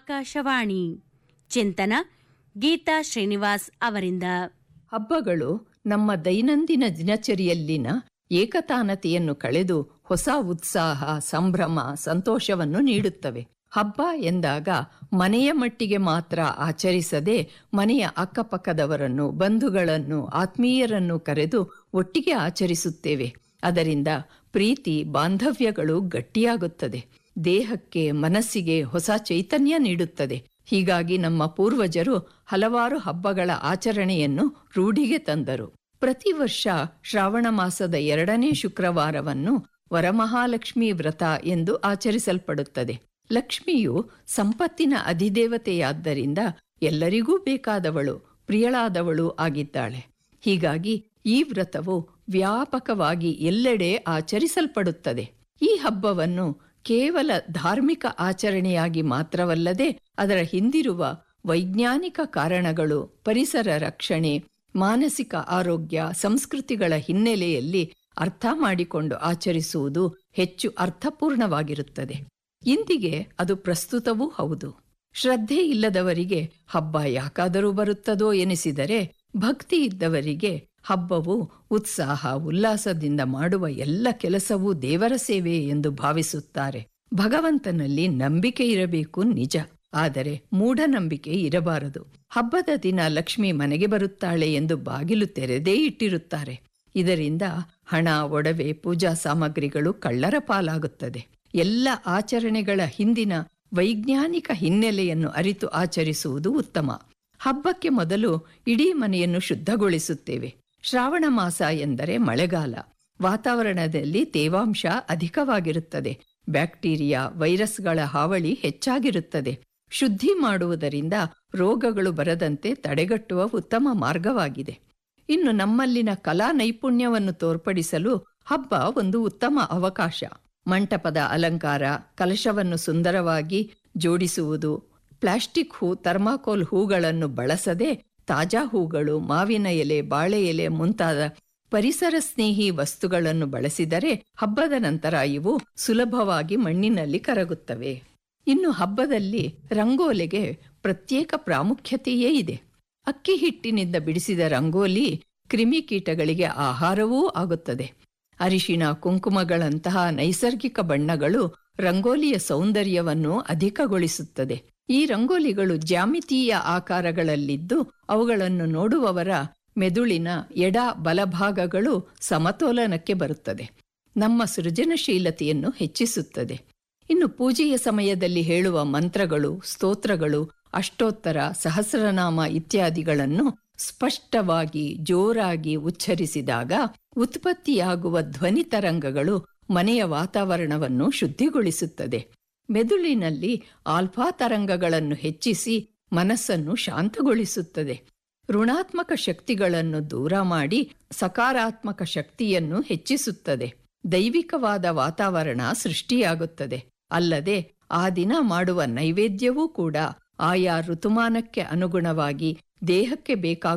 ಆಕಾಶವಾಣಿ ಚಿಂತನ ಗೀತಾ ಶ್ರೀನಿವಾಸ್ ಅವರಿಂದ ಹಬ್ಬಗಳು ನಮ್ಮ ದೈನಂದಿನ ದಿನಚರಿಯಲ್ಲಿನ ಏಕತಾನತೆಯನ್ನು ಕಳೆದು ಹೊಸ ಉತ್ಸಾಹ ಸಂಭ್ರಮ ಸಂತೋಷವನ್ನು ನೀಡುತ್ತವೆ ಹಬ್ಬ ಎಂದಾಗ ಮನೆಯ ಮಟ್ಟಿಗೆ ಮಾತ್ರ ಆಚರಿಸದೆ ಮನೆಯ ಅಕ್ಕಪಕ್ಕದವರನ್ನು ಬಂಧುಗಳನ್ನು ಆತ್ಮೀಯರನ್ನು ಕರೆದು ಒಟ್ಟಿಗೆ ಆಚರಿಸುತ್ತೇವೆ ಅದರಿಂದ ಪ್ರೀತಿ ಬಾಂಧವ್ಯಗಳು ಗಟ್ಟಿಯಾಗುತ್ತದೆ ದೇಹಕ್ಕೆ ಮನಸ್ಸಿಗೆ ಹೊಸ ಚೈತನ್ಯ ನೀಡುತ್ತದೆ ಹೀಗಾಗಿ ನಮ್ಮ ಪೂರ್ವಜರು ಹಲವಾರು ಹಬ್ಬಗಳ ಆಚರಣೆಯನ್ನು ರೂಢಿಗೆ ತಂದರು ಪ್ರತಿ ವರ್ಷ ಶ್ರಾವಣ ಮಾಸದ ಎರಡನೇ ಶುಕ್ರವಾರವನ್ನು ವರಮಹಾಲಕ್ಷ್ಮಿ ವ್ರತ ಎಂದು ಆಚರಿಸಲ್ಪಡುತ್ತದೆ ಲಕ್ಷ್ಮಿಯು ಸಂಪತ್ತಿನ ಅಧಿದೇವತೆಯಾದ್ದರಿಂದ ಎಲ್ಲರಿಗೂ ಬೇಕಾದವಳು ಪ್ರಿಯಳಾದವಳು ಆಗಿದ್ದಾಳೆ ಹೀಗಾಗಿ ಈ ವ್ರತವು ವ್ಯಾಪಕವಾಗಿ ಎಲ್ಲೆಡೆ ಆಚರಿಸಲ್ಪಡುತ್ತದೆ ಈ ಹಬ್ಬವನ್ನು ಕೇವಲ ಧಾರ್ಮಿಕ ಆಚರಣೆಯಾಗಿ ಮಾತ್ರವಲ್ಲದೆ ಅದರ ಹಿಂದಿರುವ ವೈಜ್ಞಾನಿಕ ಕಾರಣಗಳು ಪರಿಸರ ರಕ್ಷಣೆ ಮಾನಸಿಕ ಆರೋಗ್ಯ ಸಂಸ್ಕೃತಿಗಳ ಹಿನ್ನೆಲೆಯಲ್ಲಿ ಅರ್ಥ ಮಾಡಿಕೊಂಡು ಆಚರಿಸುವುದು ಹೆಚ್ಚು ಅರ್ಥಪೂರ್ಣವಾಗಿರುತ್ತದೆ ಇಂದಿಗೆ ಅದು ಪ್ರಸ್ತುತವೂ ಹೌದು ಶ್ರದ್ಧೆ ಇಲ್ಲದವರಿಗೆ ಹಬ್ಬ ಯಾಕಾದರೂ ಬರುತ್ತದೋ ಎನಿಸಿದರೆ ಭಕ್ತಿ ಇದ್ದವರಿಗೆ ಹಬ್ಬವು ಉತ್ಸಾಹ ಉಲ್ಲಾಸದಿಂದ ಮಾಡುವ ಎಲ್ಲ ಕೆಲಸವೂ ದೇವರ ಸೇವೆ ಎಂದು ಭಾವಿಸುತ್ತಾರೆ ಭಗವಂತನಲ್ಲಿ ನಂಬಿಕೆ ಇರಬೇಕು ನಿಜ ಆದರೆ ಮೂಢನಂಬಿಕೆ ಇರಬಾರದು ಹಬ್ಬದ ದಿನ ಲಕ್ಷ್ಮಿ ಮನೆಗೆ ಬರುತ್ತಾಳೆ ಎಂದು ಬಾಗಿಲು ತೆರೆದೇ ಇಟ್ಟಿರುತ್ತಾರೆ ಇದರಿಂದ ಹಣ ಒಡವೆ ಪೂಜಾ ಸಾಮಗ್ರಿಗಳು ಕಳ್ಳರ ಪಾಲಾಗುತ್ತದೆ ಎಲ್ಲ ಆಚರಣೆಗಳ ಹಿಂದಿನ ವೈಜ್ಞಾನಿಕ ಹಿನ್ನೆಲೆಯನ್ನು ಅರಿತು ಆಚರಿಸುವುದು ಉತ್ತಮ ಹಬ್ಬಕ್ಕೆ ಮೊದಲು ಇಡೀ ಮನೆಯನ್ನು ಶುದ್ಧಗೊಳಿಸುತ್ತೇವೆ ಶ್ರಾವಣ ಮಾಸ ಎಂದರೆ ಮಳೆಗಾಲ ವಾತಾವರಣದಲ್ಲಿ ತೇವಾಂಶ ಅಧಿಕವಾಗಿರುತ್ತದೆ ಬ್ಯಾಕ್ಟೀರಿಯಾ ವೈರಸ್ಗಳ ಹಾವಳಿ ಹೆಚ್ಚಾಗಿರುತ್ತದೆ ಶುದ್ಧಿ ಮಾಡುವುದರಿಂದ ರೋಗಗಳು ಬರದಂತೆ ತಡೆಗಟ್ಟುವ ಉತ್ತಮ ಮಾರ್ಗವಾಗಿದೆ ಇನ್ನು ನಮ್ಮಲ್ಲಿನ ಕಲಾ ನೈಪುಣ್ಯವನ್ನು ತೋರ್ಪಡಿಸಲು ಹಬ್ಬ ಒಂದು ಉತ್ತಮ ಅವಕಾಶ ಮಂಟಪದ ಅಲಂಕಾರ ಕಲಶವನ್ನು ಸುಂದರವಾಗಿ ಜೋಡಿಸುವುದು ಪ್ಲಾಸ್ಟಿಕ್ ಹೂ ಥರ್ಮಾಕೋಲ್ ಹೂಗಳನ್ನು ಬಳಸದೆ ತಾಜಾ ಹೂಗಳು ಮಾವಿನ ಎಲೆ ಬಾಳೆ ಎಲೆ ಮುಂತಾದ ಪರಿಸರ ಸ್ನೇಹಿ ವಸ್ತುಗಳನ್ನು ಬಳಸಿದರೆ ಹಬ್ಬದ ನಂತರ ಇವು ಸುಲಭವಾಗಿ ಮಣ್ಣಿನಲ್ಲಿ ಕರಗುತ್ತವೆ ಇನ್ನು ಹಬ್ಬದಲ್ಲಿ ರಂಗೋಲಿಗೆ ಪ್ರತ್ಯೇಕ ಪ್ರಾಮುಖ್ಯತೆಯೇ ಇದೆ ಅಕ್ಕಿ ಹಿಟ್ಟಿನಿಂದ ಬಿಡಿಸಿದ ರಂಗೋಲಿ ಕ್ರಿಮಿಕೀಟಗಳಿಗೆ ಆಹಾರವೂ ಆಗುತ್ತದೆ ಅರಿಶಿಣ ಕುಂಕುಮಗಳಂತಹ ನೈಸರ್ಗಿಕ ಬಣ್ಣಗಳು ರಂಗೋಲಿಯ ಸೌಂದರ್ಯವನ್ನು ಅಧಿಕಗೊಳಿಸುತ್ತದೆ ಈ ರಂಗೋಲಿಗಳು ಜ್ಯಾಮಿತೀಯ ಆಕಾರಗಳಲ್ಲಿದ್ದು ಅವುಗಳನ್ನು ನೋಡುವವರ ಮೆದುಳಿನ ಎಡ ಬಲಭಾಗಗಳು ಸಮತೋಲನಕ್ಕೆ ಬರುತ್ತದೆ ನಮ್ಮ ಸೃಜನಶೀಲತೆಯನ್ನು ಹೆಚ್ಚಿಸುತ್ತದೆ ಇನ್ನು ಪೂಜೆಯ ಸಮಯದಲ್ಲಿ ಹೇಳುವ ಮಂತ್ರಗಳು ಸ್ತೋತ್ರಗಳು ಅಷ್ಟೋತ್ತರ ಸಹಸ್ರನಾಮ ಇತ್ಯಾದಿಗಳನ್ನು ಸ್ಪಷ್ಟವಾಗಿ ಜೋರಾಗಿ ಉಚ್ಚರಿಸಿದಾಗ ಉತ್ಪತ್ತಿಯಾಗುವ ಧ್ವನಿ ತರಂಗಗಳು ಮನೆಯ ವಾತಾವರಣವನ್ನು ಶುದ್ಧಿಗೊಳಿಸುತ್ತದೆ ಮೆದುಳಿನಲ್ಲಿ ಆಲ್ಫಾ ತರಂಗಗಳನ್ನು ಹೆಚ್ಚಿಸಿ ಮನಸ್ಸನ್ನು ಶಾಂತಗೊಳಿಸುತ್ತದೆ ಋಣಾತ್ಮಕ ಶಕ್ತಿಗಳನ್ನು ದೂರ ಮಾಡಿ ಸಕಾರಾತ್ಮಕ ಶಕ್ತಿಯನ್ನು ಹೆಚ್ಚಿಸುತ್ತದೆ ದೈವಿಕವಾದ ವಾತಾವರಣ ಸೃಷ್ಟಿಯಾಗುತ್ತದೆ ಅಲ್ಲದೆ ಆ ದಿನ ಮಾಡುವ ನೈವೇದ್ಯವೂ ಕೂಡ ಆಯಾ ಋತುಮಾನಕ್ಕೆ ಅನುಗುಣವಾಗಿ ದೇಹಕ್ಕೆ ಬೇಕಾಗುವ